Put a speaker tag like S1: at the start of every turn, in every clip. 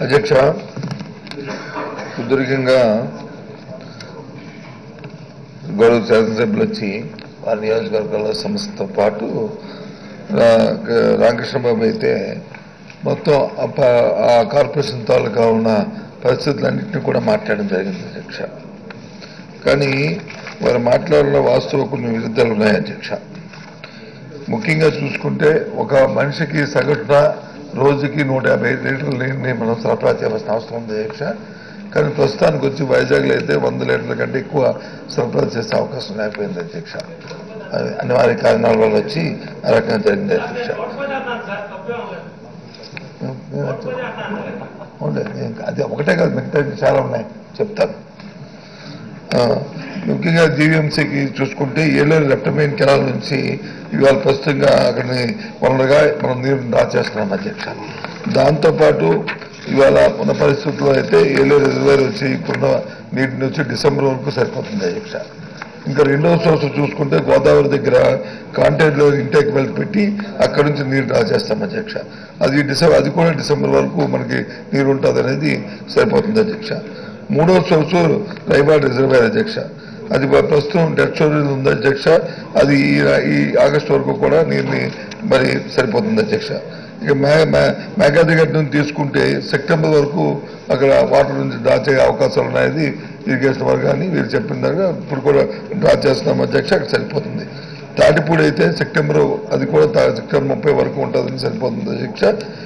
S1: అధ్యక్ష సుదీర్ఘంగా గౌరవ శాసనసభ్యులు వచ్చి వారి నియోజకవర్గాల సమస్యతో పాటు రా- రామకృష్ణబాబు అయితే మొత్తం ఆ ప- ఆ కార్పొరేషన్ తాలూకా ఉన్న పరిస్థితులన్నింటినీ కూడా మాట్లాడడం జరిగింది అధ్యక్ష కానీ వారు మాట్లాడిన వాస్తవ కొన్ని విరుద్ధాలు ఉన్నాయి అధ్యక్ష ముఖ్యంగా చూసుకుంటే ఒక మనిషికి సగటున రోజుకి నూట యాభై లీటర్ల నీటిని మనం సరఫరా చేయాల్సిన అవసరం ఉంది అధ్యక్ష కానీ ప్రస్తుతానికి వచ్చి వైజాగ్లో అయితే వంద లీటర్ల కంటే ఎక్కువ సరఫరా చేసే అవకాశం లేకపోయింది అధ్యక్ష అది అనివార్య కారణాల వల్ల వచ్చి ఆ రకంగా జరిగింది అధ్యక్ష ఉండే నేను- అది ఒకటే కాదు మిగతా చాలా ఉన్నాయి చెప్తాను ఆ, ముఖ్యంగా జీవీఎంసీకి చూసుకుంటే ఏలేరు లెఫ్ట్ మెయిన్ కెనాల్ నుంచి ఇవాళ ప్రస్తుతంగా అక్కడిని వనరుగా మనం నీరు డ్రా చేస్తున్నాం అధ్యక్ష దాంతోపాటు ఇవాళ ఉన్న పరిస్థితుల్లో అయితే ఏలేరు రిజర్వేర్ వచ్చి ఇప్పుడున్న నీటిని వచ్చి డిసెంబర్ వరకు సరిపోతుంది అధ్యక్ష ఇంకా రెండవ సోర్స్ చూసుకుంటే గోదావరి దగ్గర కాంటైనర్లో ఇంటేక్ వెల్ పెట్టి అక్కడ నుంచి నీరు డ్రా చేస్తాం అధ్యక్ష అది డిసెంబర్ అది కూడా డిసెంబర్ వరకు మనకి నీరు ఉంటుంది అనేది సరిపోతుంది అధ్యక్ష మూడో సోర్సు రైబాడ్ రిజర్వేర్ అధ్యక్ష అది ప్ర- ప్రస్తుతం డెడ్ స్టోరేజ్ ఉంది అధ్యక్ష అది ఈ ఈ ఆగస్టు వరకు కూడా నీరుని మరి సరిపోతుంది అధ్యక్ష ఇక మే మే- మేఘాది గడ్డ నుంచి తీసుకుంటే సెప్టెంబర్ వరకు అక్కడ వాటర్ నుంచి డ్రా చేయ అవకాశాలు ఉన్నాయి ఇరిగేషన్ వర్క్ కానీ వీరు చెప్పిన దాకా ఇప్పుడు కూడా డ్రా చేస్తున్నాం అధ్యక్ష అక్కడ సరిపోతుంది తాటిపూడి అయితే సెప్టెంబర్ అది కూడా తా- సెప్టెంబర్ ముప్పై వరకు ఉంటుందని సరిపోతుంది అధ్యక్ష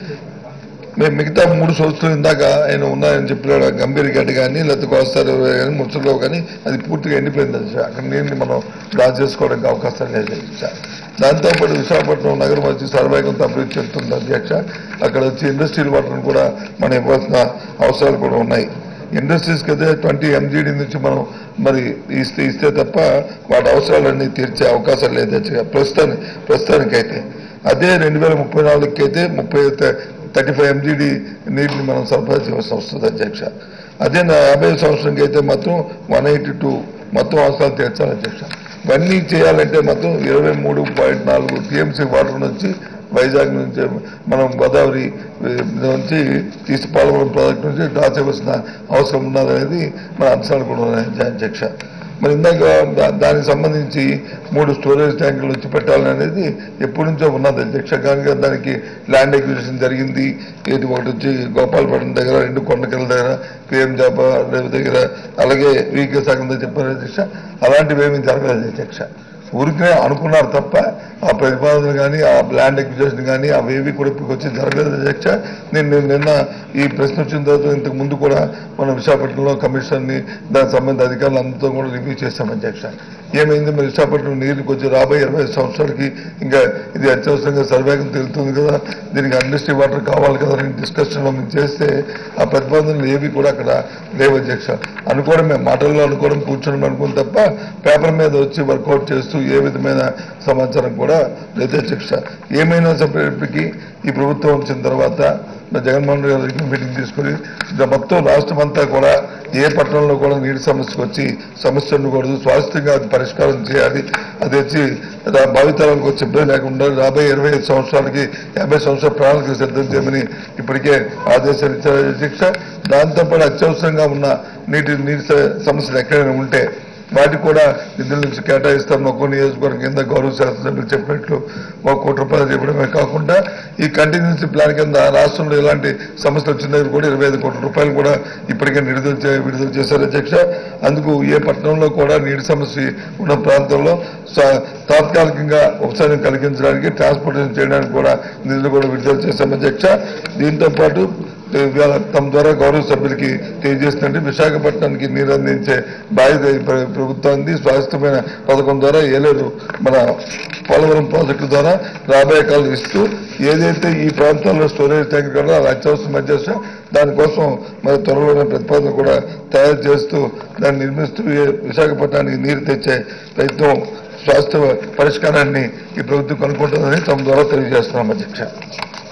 S1: మేము మిగతా మూడు సంవత్సరాలు ఇందాక ఆయన ఉన్నాయని చెప్పినాడు గంభీర్ గడ్డ కానీ లేకపోతే కోస్తారు కానీ ముచ్చట్లో కానీ అది పూర్తిగా ఎండిపోయింది అధ్యక్ష అక్కడ నీరుని మనం డ్రా చేసుకోవడానికి అవకాశం లేదు అధ్యక్ష దాంతోపాటు విశాఖపట్నం నగరం వచ్చి సర్వేగంతో అభివృద్ధి చెందుతుంది అధ్యక్ష అక్కడ వచ్చి ఇండస్ట్రియల్ వాటర్ని కూడా మనం ఇవ్వాల్సిన అవసరాలు కూడా ఉన్నాయి ఇండస్ట్రీస్కి అయితే ట్వంటీ ఎంజీడీ నుంచి మనం మరి ఇస్తే ఇస్తే తప్ప వాటి అవసరాలన్నీ తీర్చే అవకాశం లేదు అధ్యక్ష ప్రస్తుతానికి ప్రస్తుతానికైతే అదే రెండు వేల ముప్పై నాలుగుకి అయితే ముప్పై థర్టీ ఫైవ్ ఎంజీడీ నీటిని మనం సరఫరా చేయాల్సి వస్తుంది అధ్యక్ష అదే నా యాభై సంవత్సరంకి అయితే మాత్రం వన్ ఎయిటీ టూ మొత్తం అవసరాలు తీర్చాలి అధ్యక్ష ఇవన్నీ చేయాలంటే మాత్రం ఇరవై మూడు పాయింట్ నాలుగు టీఎంసీ వాటర్ నుంచి వైజాగ్ నుంచి మనం గోదావరి ఏ, నుంచి తీసి పోలవరం ప్రాజెక్ట్ నుంచి డ్రా చేయవలసిన అవసరం ఉన్నదనేది మన అంశాలు కూడా ఉన్నాయి అధ్యక్ష మరి ఇందాక దా- దానికి సంబంధించి మూడు స్టోరేజ్ ట్యాంకులు వచ్చి పెట్టాలని అనేది ఎప్పటి నుంచో ఉన్నది అధ్యక్ష కనుక దానికి ల్యాండ్ ఎక్విజిషన్ జరిగింది ఏది ఒకటి వచ్చి గోపాలపట్నం దగ్గర రెండు కొండకెళ్ళ దగ్గర పిఎం జాబ్ దగ్గర అలాగే వీకే సగం దగ్గర చెప్పారు అధ్యక్ష అలాంటివి ఏమీ జరగలేదు అధ్యక్ష ఊరికే అనుకున్నారు తప్ప ఆ ప్రతిపాదనలు కానీ ఆ ల్యాండ్ ఎక్విజిషన్ కానీ అవేవి కూడా ఇప్పుడు వచ్చి జరగలేదు అధ్యక్ష నేను నేను నిన్న ఈ ప్రశ్న వచ్చిన తర్వాత ఇంతకు ముందు కూడా మన విశాఖపట్నంలో కమిషన్ని దానికి సంబంధిత అధికారులు అందరితో కూడా రివ్యూ చేశాం అధ్యక్ష ఏమైంది మరి విశాఖపట్నం నీరుకి వచ్చి రాబోయే ఇరవై ఐదు సంవత్సరాలకి ఇంకా ఇది అత్యవసరంగా సర్వేగం తెలుస్తుంది కదా దీనికి ఇండస్ట్రీ వాటర్ కావాలి కదా అని డిస్కషన్లో మేము చేస్తే ఆ ప్రతిపాదనలు ఏవి కూడా అక్కడ లేవు అధ్యక్ష అనుకోవడం మేము మాటల్లో అనుకోవడం కూర్చోడం అనుకోవడం తప్ప పేపర్ మీద వచ్చి వర్కౌట్ చేస్తూ ఏ విధమైన సమాచారం కూడా లేదు అధ్యక్ష ఏమైనా సపరేట్కి ఈ ప్రభుత్వం వచ్చిన తర్వాత మా జగన్మోహన్ రెడ్డి గారు మీటింగ్ తీసుకుని ఇంకా మొత్తం రాష్ట్రం అంతా కూడా ఏ పట్టణంలో కూడా నీటి సమస్యకు వచ్చి సమస్య ఉండకూడదు స్వాస్థ్యంగా అది పరిష్కారం చేయాలి అది వచ్చి రా- భావితరాలకు వచ్చి ఇబ్బంది లేకుండా రాబోయే ఇరవై ఐదు సంవత్సరాలకి యాభై సంవత్సరాల ప్రణాళిక సిద్ధం చేయమని ఇప్పటికే ఆదేశాలు ఇచ్చారు అధ్యక్ష దాంతోపాటు అత్యవసరంగా ఉన్న నీటి నీటి స- సమస్యలు ఎక్కడైనా ఉంటే వాటికి కూడా నిధుల నుంచి కేటాయిస్తాం ఒక్కో నియోజకవర్గం కింద గౌరవ శాసనసభ్యులు చెప్పినట్లు ఒక కోటి రూపాయలు చెప్పడమే కాకుండా ఈ కంటిన్యూన్సీ ప్లాన్ కింద రాష్ట్రంలో ఎలాంటి సమస్యలు వచ్చిన దగ్గర కూడా ఇరవై ఐదు కోట్ల రూపాయలు కూడా ఇప్పటికే విడుదల చే- విడుదల చేశారు అధ్యక్ష అందుకు ఏ పట్టణంలో కూడా నీటి సమస్య ఉన్న ప్రాంతంలో స- తాత్కాలికంగా ఉపశమనం కలిగించడానికి ట్రాన్స్పోర్టేషన్ చేయడానికి కూడా నిధులు కూడా విడుదల చేశాం అధ్యక్ష దీంతో పాటు ఇవాళ తమ ద్వారా గౌరవ సభ్యులకి తెలియజేస్తుంటే విశాఖపట్నానికి నీరు అందించే బాధ్యత ఈ ప్ర- ప్రభుత్వానికి స్వాస్థ్యమైన పథకం ద్వారా ఏలేరు మన పోలవరం ప్రాజెక్టు ద్వారా రాబోయే కాలం ఇస్తూ ఏదైతే ఈ ప్రాంతాల్లో స్టోరేజ్ ట్యాంక్ కదా అది అత్యవసరం మధ్య దానికోసం మరి త్వరలోనే ప్రతిపాదన కూడా తయారు చేస్తూ దాన్ని నిర్మిస్తూ ఏ విశాఖపట్నానికి నీరు తెచ్చే ప్రయత్నం స్వాస్థ్య పరిష్కారాన్ని ఈ ప్రభుత్వం కనుక్కుంటుందని తమ ద్వారా తెలియజేస్తున్నాం అధ్యక్ష